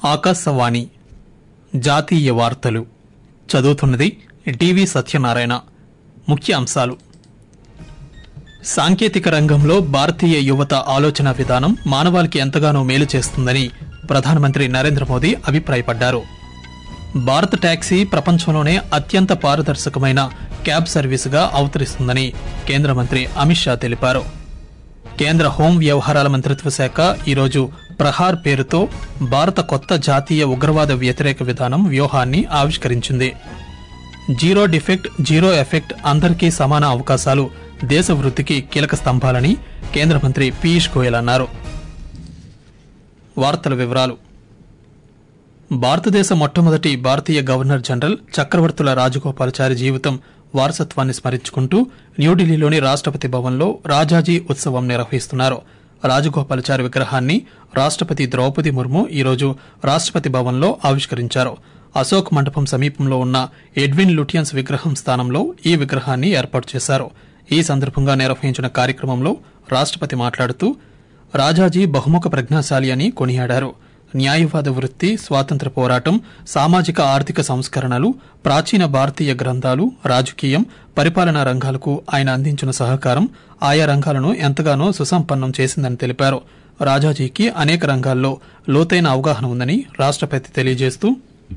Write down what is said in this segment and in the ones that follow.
ఆకాశవాణి జాతీయ వార్తలు చదువుతున్నది టీవీ సత్యనారాయణ ముఖ్య అంశాలు సాంకేతిక రంగంలో భారతీయ యువత ఆలోచన విధానం మానవాళికి ఎంతగానో మేలు చేస్తుందని ప్రధానమంత్రి నరేంద్ర మోదీ అభిప్రాయపడ్డారు భారత్ టాక్సీ ప్రపంచంలోనే అత్యంత పారదర్శకమైన క్యాబ్ సర్వీసుగా అవతరిస్తుందని కేంద్ర మంత్రి అమిత్ షా తెలిపారు కేంద్ర హోం వ్యవహారాల మంత్రిత్వ శాఖ ఈరోజు ప్రహార్ పేరుతో భారత కొత్త జాతీయ ఉగ్రవాద వ్యతిరేక విధానం వ్యూహాన్ని ఆవిష్కరించింది జీరో డిఫెక్ట్ జీరో ఎఫెక్ట్ అందరికీ సమాన అవకాశాలు దేశ వృద్ధికి కీలక స్తంభాలని కేంద్ర మంత్రి పీయూష్ గోయల్ అన్నారు వార్తల వివరాలు భారతదేశ మొట్టమొదటి భారతీయ గవర్నర్ జనరల్ చక్రవర్తుల రాజగోపాలాచారి జీవితం వారసత్వాన్ని స్మరించుకుంటూ న్యూఢిల్లీలోని రాష్టపతి భవన్లో రాజాజీ ఉత్సవం నిర్వహిస్తున్నారు రాజగోపాలాచారి విగ్రహాన్ని రాష్టపతి ద్రౌపది ముర్ము ఈరోజు రాష్టపతి భవన్లో ఆవిష్కరించారు అశోక్ మండపం సమీపంలో ఉన్న ఎడ్విన్ లుటియన్స్ విగ్రహం స్థానంలో ఈ విగ్రహాన్ని ఏర్పాటు చేశారు ఈ సందర్భంగా నిర్వహించిన కార్యక్రమంలో రాష్టపతి మాట్లాడుతూ రాజాజీ బహుముఖ ప్రజ్ఞాశాలి అని కొనియాడారు న్యాయవాద వృత్తి స్వాతంత్ర పోరాటం సామాజిక ఆర్థిక సంస్కరణలు ప్రాచీన భారతీయ గ్రంథాలు రాజకీయం పరిపాలనా రంగాలకు ఆయన అందించిన సహకారం ఆయా రంగాలను ఎంతగానో సుసంపన్నం చేసిందని తెలిపారు రాజాజీకి అనేక రంగాల్లో లోతైన అవగాహన ఉందని రాష్టపతి తెలియజేస్తూ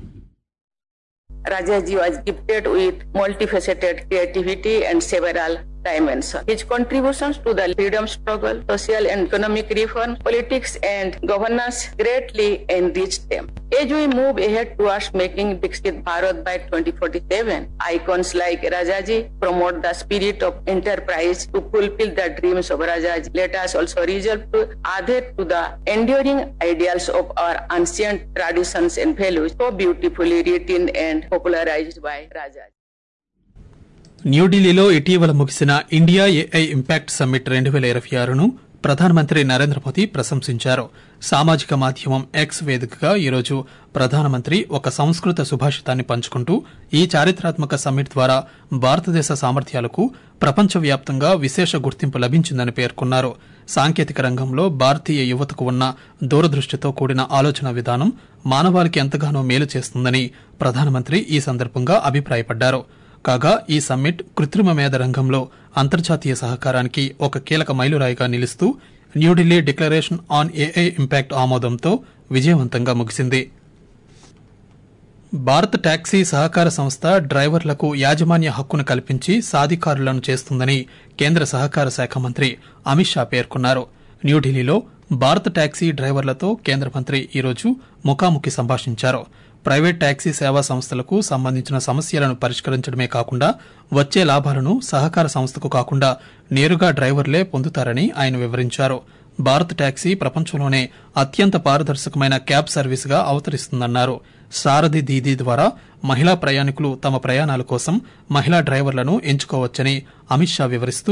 Rajaji was gifted with multifaceted creativity and several dimensions. His contributions to the freedom struggle, social and economic reform, politics and governance greatly enriched them. As we move ahead towards making Viksit Bharat by 2047, icons like Rajaji promote the spirit of enterprise to fulfill the dreams of Rajaji. Let us also resolve to adhere to the enduring ideals of our ancient traditions and values so beautifully written and popularized by Rajaji. న్యూఢిల్లీలో ఇటీవల ముగిసిన India AI impact summit రెండు వేల ఇరవై ఆరును ప్రధానమంత్రి నరేంద్ర మోదీ ప్రశంసించారు సామాజిక మాధ్యమం ఎక్స్ వేదికగా ఈరోజు ప్రధానమంత్రి ఒక సంస్కృత సుభాషితాన్ని పంచుకుంటూ ఈ చారిత్రాత్మక సమ్మిట్ ద్వారా భారతదేశ సామర్థ్యాలకు ప్రపంచవ్యాప్తంగా విశేష గుర్తింపు లభించిందని పేర్కొన్నారు సాంకేతిక రంగంలో భారతీయ యువతకు ఉన్న దూరదృష్టితో కూడిన ఆలోచన విధానం మానవాళికి ఎంతగానో మేలు చేస్తుందని ప్రధానమంత్రి ఈ సందర్భంగా అభిప్రాయపడ్డారు కాగా ఈ సమ్మిట్ కృత్రిమ మేధ రంగంలో అంతర్జాతీయ సహకారానికి ఒక కీలక మైలురాయిగా నిలుస్తూ New Delhi declaration on AI impact ఆమోదంతో విజయవంతంగా ముగిసింది భారత్ టాక్సీ సహకార సంస్థ డ్రైవర్లకు యాజమాన్య హక్కును కల్పించి సాధికారులను చేస్తుందని కేంద్ర సహకార శాఖ మంత్రి అమిత్ షా పేర్కొన్నారు న్యూఢిల్లీలో భారత్ టాక్సీ డ్రైవర్లతో కేంద్ర మంత్రి ఈరోజు ముఖాముఖి సంభాషించారు ప్రైవేట్ టాక్సీ సేవా సంస్థలకు సంబంధించిన సమస్యలను పరిష్కరించడమే కాకుండా వచ్చే లాభాలను సహకార సంస్థకు కాకుండా నేరుగా డ్రైవర్లే పొందుతారని ఆయన వివరించారు భారత్ టాక్సీ ప్రపంచంలోనే అత్యంత పారదర్శకమైన క్యాబ్ సర్వీసుగా అవతరిస్తుందన్నారు సారథి దీదీ ద్వారా మహిళా ప్రయాణికులు తమ ప్రయాణాల కోసం మహిళా డ్రైవర్లను ఎంచుకోవచ్చని అమిత్ షా వివరిస్తూ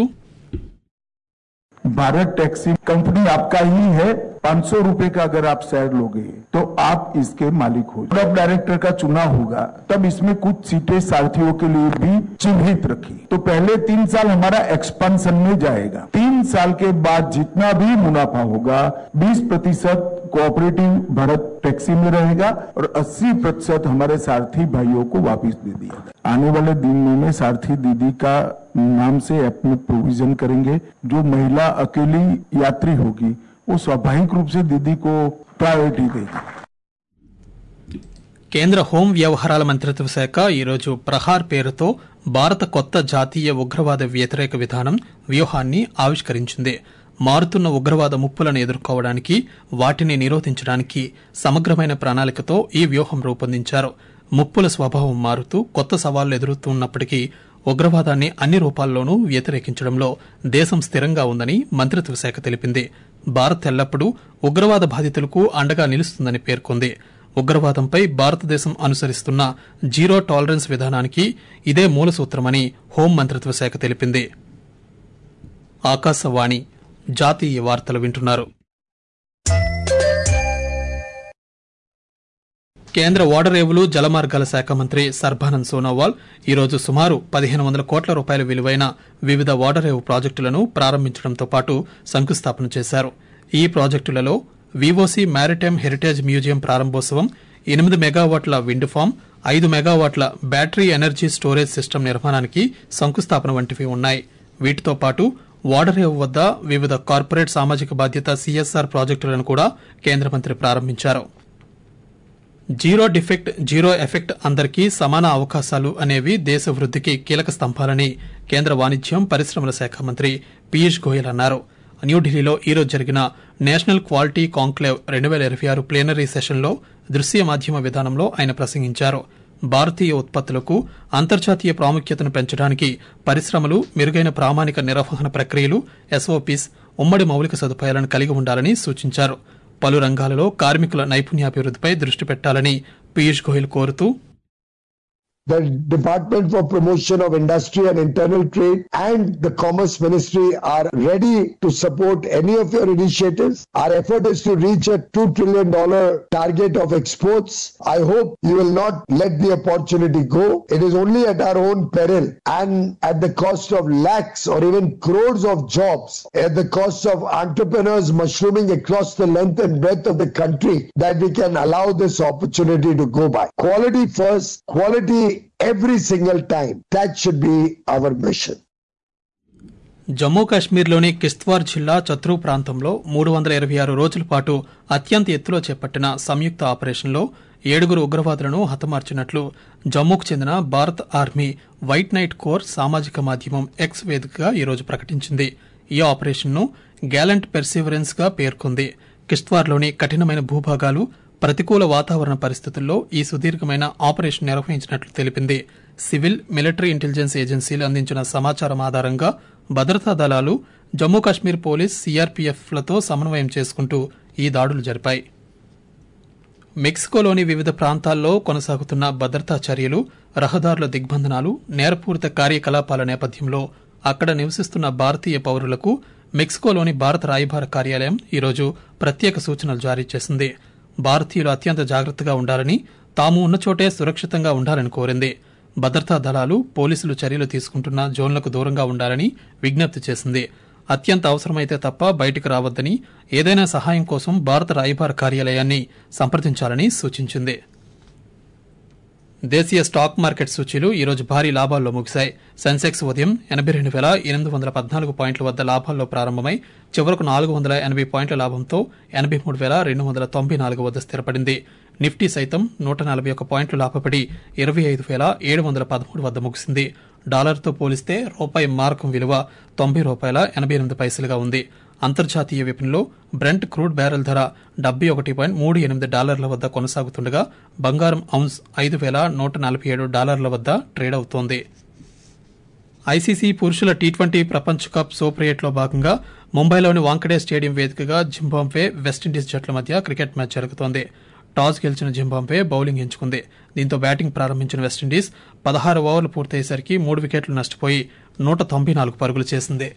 भारत टैक्सी कंपनी आपका ही है पाँच सौ रूपये का अगर आप शेयर लोगे तो आप इसके मालिक हो जब डायरेक्टर का चुनाव होगा तब इसमें कुछ सीटें सारथियों के लिए भी चिन्हित रखी तो पहले तीन साल हमारा एक्सपांसन में जाएगा तीन साल के बाद जितना भी मुनाफा होगा 20 प्रतिशत कोऑपरेटिव भारत टैक्सी में रहेगा और 80 प्रतिशत हमारे सारथी भाइयों को वापस दे दिया जाएगा आने वाले दिनों में सारथी दीदी का नाम से ऐप में प्रोविजन करेंगे जो महिला अकेली यात्री होगी वो स्वाभाविक रूप से दीदी को प्रायोरिटी देगी కేంద్ర హోం వ్యవహారాల మంత్రిత్వ శాఖ ఈరోజు ప్రహార్ పేరుతో భారత కొత్త జాతీయ ఉగ్రవాద వ్యతిరేక విధానం వ్యూహాన్ని ఆవిష్కరించింది మారుతున్న ఉగ్రవాద ముప్పులను ఎదుర్కోవడానికి వాటిని నిరోధించడానికి సమగ్రమైన ప్రణాళికతో ఈ వ్యూహం రూపొందించారు ముప్పుల స్వభావం మారుతూ కొత్త సవాళ్లు ఎదురుతున్నప్పటికీ ఉగ్రవాదాన్ని అన్ని రూపాల్లోనూ వ్యతిరేకించడంలో దేశం స్థిరంగా ఉందని మంత్రిత్వ శాఖ తెలిపింది భారత్ ఎల్లప్పుడూ ఉగ్రవాద బాధితులకు అండగా నిలుస్తుందని పేర్కొంది ఉగ్రవాదంపై భారతదేశం అనుసరిస్తున్న జీరో టాలరెన్స్ విధానానికి ఇదే మూల సూత్రమని హోం మంత్రిత్వ శాఖ తెలిపింది ఆకాశవాణి జాతీయ వార్తలు వింటున్నారు కేంద్ర ఓడరేవులు జలమార్గాల శాఖ మంత్రి సర్బానంద్ సోనోవాల్ ఈరోజు సుమారు పదిహేను వందల కోట్ల రూపాయల విలువైన వివిధ ఓడరేవు ప్రాజెక్టులను ప్రారంభించడంతో పాటు శంకుస్థాపన చేశారు ఈ ప్రాజెక్టులలో వివోసి మ్యారిటైమ్ హెరిటేజ్ మ్యూజియం ప్రారంభోత్సవం ఎనిమిది మెగావాట్ల విండ్ ఫామ్ ఐదు మెగావాట్ల బ్యాటరీ ఎనర్జీ స్టోరేజ్ సిస్టమ్ నిర్మాణానికి శంకుస్థాపన వంటివి ఉన్నాయి వీటితో పాటు వాడరేవు వద్ద వివిధ కార్పొరేట్ సామాజిక బాధ్యత సీఎస్ఆర్ ప్రాజెక్టులను కూడా కేంద్ర మంత్రి ప్రారంభించారు జీరో డిఫెక్ట్ జీరో ఎఫెక్ట్ అందరికీ సమాన అవకాశాలు అనేవి దేశ వృద్ధికి కీలక స్తంభాలని కేంద్ర వాణిజ్యం పరిశ్రమల శాఖ మంత్రి పీయూష్ గోయల్ అన్నారు న్యూఢిల్లీలో ఈరోజు జరిగిన నేషనల్ క్వాలిటీ కాంక్లేవ్ రెండు వేల ఇరవై ఆరు ప్లేనరీ సెషన్లో దృశ్య మాధ్యమ విధానంలో ఆయన ప్రసంగించారు భారతీయ ఉత్పత్తులకు అంతర్జాతీయ ప్రాముఖ్యతను పెంచడానికి పరిశ్రమలు మెరుగైన ప్రామాణిక నిర్వహణ ప్రక్రియలు ఎస్ఓపీస్ ఉమ్మడి మౌలిక సదుపాయాలను కలిగి ఉండాలని సూచించారు పలు రంగాలలో కార్మికుల నైపుణ్యాభివృద్ధిపై దృష్టి పెట్టాలని పీయూష్ గోయల్ కోరుతూ The Department for Promotion of Industry and Internal Trade and the Commerce Ministry are ready to support any of your initiatives. Our effort is to reach a $2 trillion target of exports. I hope you will not let the opportunity go. It is only at our own peril and at the cost of lakhs or even crores of jobs, at the cost of entrepreneurs mushrooming across the length and breadth of the country that we can allow this opportunity to go by. Quality first, quality every single time. That should be our mission. Jammu కాశ్మీర్లోని కిష్త్వార్ జిల్లా చత్రూ ప్రాంతంలో మూడు వందల ఇరవై ఆరు రోజుల పాటు అత్యంత ఎత్తులో చేపట్టిన సంయుక్త ఆపరేషన్లో ఏడుగురు ఉగ్రవాదులను హతమార్చినట్లు జమ్మూకు చెందిన Bharat army white knight corps సామాజిక మాధ్యమం ఎక్స్ వేదికగా ఈరోజు ప్రకటించింది ఈ ఆపరేషన్ను గ్యాలెంట్ పెర్సివరెన్స్ గా పేర్కొంది కిష్త్వార్లోని కఠినమైన భూభాగాలు ప్రతికూల వాతావరణ పరిస్థితుల్లో ఈ సుదీర్ఘమైన ఆపరేషన్ నిర్వహించినట్లు తెలిపింది సివిల్ మిలిటరీ ఇంటెలిజెన్స్ ఏజెన్సీలు అందించిన సమాచారం ఆధారంగా భద్రతా దళాలు జమ్మూ కాశ్మీర్ పోలీస్ సీఆర్పీఎఫ్లతో సమన్వయం చేసుకుంటూ ఈ దాడులు జరిపాయి మెక్సికోలోని వివిధ ప్రాంతాల్లో కొనసాగుతున్న భద్రతా చర్యలు రహదారుల దిగ్బంధనాలు నేరపూరిత కార్యకలాపాల నేపథ్యంలో అక్కడ నివసిస్తున్న భారతీయ పౌరులకు మెక్సికోలోని భారత రాయబార కార్యాలయం ఈరోజు ప్రత్యేక సూచనలు జారీ చేసింది భారతీయులు అత్యంత జాగ్రత్తగా ఉండాలని తాము ఉన్న చోటే సురక్షితంగా ఉండాలని కోరింది భద్రతా దళాలు పోలీసులు చర్యలు తీసుకుంటున్న జోన్లకు దూరంగా ఉండాలని విజ్ఞప్తి చేసింది అత్యంత అవసరమైతే తప్ప బయటికి రావద్దని ఏదైనా సహాయం కోసం భారత రాయబార కార్యాలయాన్ని సంప్రదించాలని సూచించింది దేశీయ స్టాక్ మార్కెట్ సూచీలు ఈరోజు భారీ లాభాల్లో ముగిశాయి సెన్సెక్స్ ఉదయం ఎనబై రెండు వేల ఎనిమిది వందల పద్నాలుగు పాయింట్ల వద్ద లాభాల్లో ప్రారంభమై చివరకు నాలుగు వందల ఎనభై పాయింట్ల లాభంతో ఎనబై మూడు వేల రెండు వందల తొంభై నాలుగు వద్ద స్థిరపడింది నిఫ్టీ సైతం నూట నలభై ఒక్క పాయింట్లు లాభపడి ఇరవై ఐదు వేల ఏడు వందల పదమూడు వద్ద ముగిసింది డాలర్తో పోలిస్తే రూపాయి మారకం విలువ తొంభై రూపాయల ఎనభై ఎనిమిది పైసలుగా ఉంది అంతర్జాతీయ విపణిలో బ్రెంట్ క్రూడ్ బ్యారెల్ ధర డెబ్బై ఒకటి పాయింట్ మూడు ఎనిమిది డాలర్ల వద్ద కొనసాగుతుండగా బంగారం ఔన్స్ ఐదు వేల నూట నలభై ఏడు డాలర్ల వద్ద ట్రేడ్ అవుతోంది ఐసీసీ పురుషుల టీ ట్వంటీ ప్రపంచ కప్ సూపర్ లో భాగంగా ముంబైలోని వాంకడే స్టేడియం వేదికగా జింబాబ్వే వెస్టిండీస్ జట్ల మధ్య క్రికెట్ మ్యాచ్ జరుగుతోంది టాస్ గెలిచిన జింబాబ్వే బౌలింగ్ ఎంచుకుంది దీంతో బ్యాటింగ్ ప్రారంభించిన వెస్టిండీస్ పదహారు ఓవర్లు పూర్తయ్యేసరికి మూడు వికెట్లు నష్టపోయి నూట తొంభై నాలుగు పరుగులు చేసింది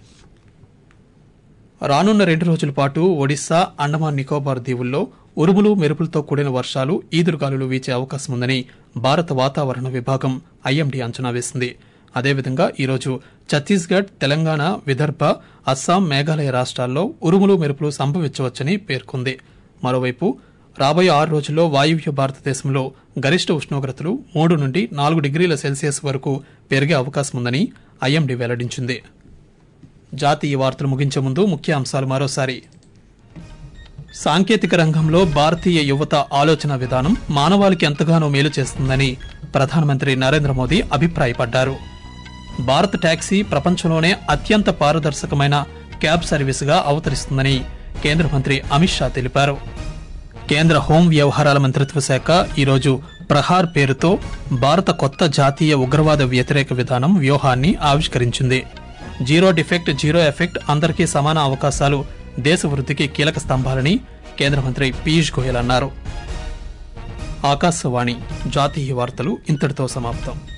రానున్న రెండు రోజుల పాటు ఒడిశా అండమాన్ నికోబార్ దీవుల్లో ఉరుములు మెరుపులతో కూడిన వర్షాలు ఈదురుగాలులు వీచే అవకాశం ఉందని భారత వాతావరణ విభాగం ఐఎండీ అంచనా వేసింది అదేవిధంగా ఈరోజు ఛత్తీస్గఢ్ తెలంగాణ విదర్భ అస్సాం మేఘాలయ రాష్ట్రాల్లో ఉరుములు మెరుపులు సంభవించవచ్చని పేర్కొంది మరోవైపు రాబోయే ఆరు రోజుల్లో వాయువ్య భారతదేశంలో గరిష్ట ఉష్ణోగ్రతలు మూడు నుండి నాలుగు డిగ్రీల సెల్సియస్ వరకు పెరిగే అవకాశం ఉందని ఐఎండీ వెల్లడించింది జాతీయ వార్తలు ముగించే ముందు ముఖ్య అంశాలు మరోసారి సాంకేతిక రంగంలో భారతీయ యువత ఆలోచన విధానం మానవాళికి ఎంతగానో మేలు చేస్తుందని ప్రధానమంత్రి నరేంద్ర మోదీ అభిప్రాయపడ్డారు భారత్ టాక్సీ ప్రపంచంలోనే అత్యంత పారదర్శకమైన క్యాబ్ సర్వీసుగా అవతరిస్తుందని కేంద్ర మంత్రి అమిత్ షా తెలిపారు కేంద్ర హోం వ్యవహారాల మంత్రిత్వ శాఖ ఈరోజు ప్రహార్ పేరుతో భారత కొత్త జాతీయ ఉగ్రవాద వ్యతిరేక విధానం వ్యూహాన్ని ఆవిష్కరించింది జీరో డిఫెక్ట్ జీరో ఎఫెక్ట్ అందరికీ సమాన అవకాశాలు దేశ వృద్ధికి కీలక స్తంభాలని కేంద్ర మంత్రి పీయూష్ గోయల్ అన్నారు ఆకాశవాణి జాతీయ వార్తలు ఇంతటితో సమాప్తం